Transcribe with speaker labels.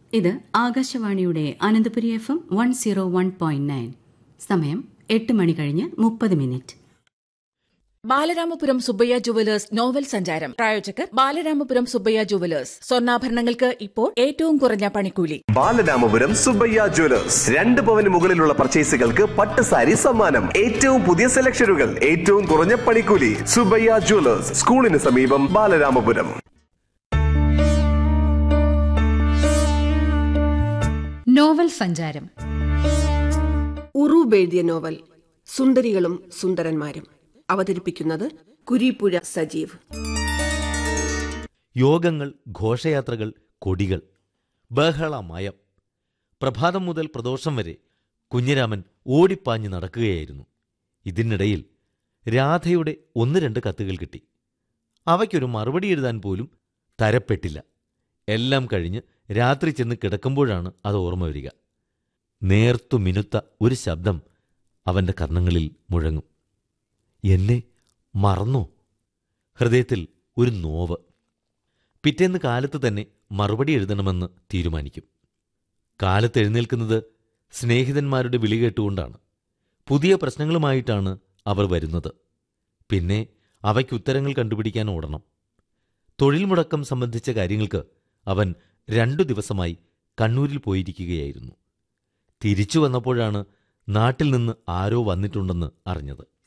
Speaker 1: ഇത് ആകാശവാണിയുടെ Ananthapuri F M one zero one point nine സമയം എട്ട് മണി കഴിഞ്ഞ് മുപ്പത് minute
Speaker 2: Balaramapuram Subbaiah jewellers novel സഞ്ചാരം പ്രായോജകർ ബാലരാമപുരം സുബ്ബയ്യ ജുവലേഴ്സ് സ്വർണ്ണാഭരണങ്ങൾക്ക് ഇപ്പോൾ ഏറ്റവും കുറഞ്ഞ പണിക്കൂലി
Speaker 3: ബാലരാമപുരം സുബ്ബയ്യ ജ്വല്ലേഴ്സ് രണ്ട് പവന് മുകളിലുള്ള പർച്ചേസുകൾക്ക് പട്ട് സാരി സമ്മാനം ഏറ്റവും പുതിയ സെലക്ഷനുകൾ ഏറ്റവും കുറഞ്ഞ പണിക്കൂലി സുബ്ബയ്യ ജ്വല്ലേഴ്സ് സ്കൂളിന് സമീപം ബാലരാമപുരം
Speaker 4: നോവൽ സഞ്ചാരം
Speaker 5: ഉറൂബ് എഴുതിയ നോവൽ സുന്ദരികളും സുന്ദരന്മാരും അവതരിപ്പിക്കുന്നത് കുരീപ്പുഴ സജീവ്
Speaker 6: യോഗങ്ങൾ ഘോഷയാത്രകൾ കൊടികൾ ബഹളമയം പ്രഭാതം മുതൽ പ്രദോഷം വരെ കുഞ്ഞിരാമൻ ഓടിപ്പാഞ്ഞ് നടക്കുകയായിരുന്നു ഇതിനിടയിൽ രാധയുടെ ഒന്ന് രണ്ട് കത്തുകൾ കിട്ടി അവയ്ക്കൊരു മറുപടി എഴുതാൻ പോലും തരപ്പെട്ടില്ല എല്ലാം കഴിഞ്ഞ് രാത്രി ചെന്ന് കിടക്കുമ്പോഴാണ് അത് ഓർമ്മ വരിക നേർത്തു മിനുത്ത ഒരു ശബ്ദം അവന്റെ കർണങ്ങളിൽ മുഴങ്ങും എന്നെ മറന്നോ ഹൃദയത്തിൽ ഒരു നോവ് പിറ്റേന്ന് കാലത്ത് തന്നെ മറുപടി എഴുതണമെന്ന് തീരുമാനിക്കും കാലത്ത് എഴുന്നേൽക്കുന്നത് സ്നേഹിതന്മാരുടെ വിളി കേട്ടുകൊണ്ടാണ് പുതിയ പ്രശ്നങ്ങളുമായിട്ടാണ് അവർ വരുന്നത് പിന്നെ അവയ്ക്ക് ഉത്തരങ്ങൾ കണ്ടുപിടിക്കാൻ ഓടണം തൊഴിൽ മുടക്കം സംബന്ധിച്ച കാര്യങ്ങൾക്ക് അവൻ രണ്ടു ദിവസമായി കണ്ണൂരിൽ പോയിരിക്കുകയായിരുന്നു തിരിച്ചു വന്നപ്പോഴാണ് നാട്ടിൽ നിന്ന് ആരോ വന്നിട്ടുണ്ടെന്ന് അറിഞ്ഞത്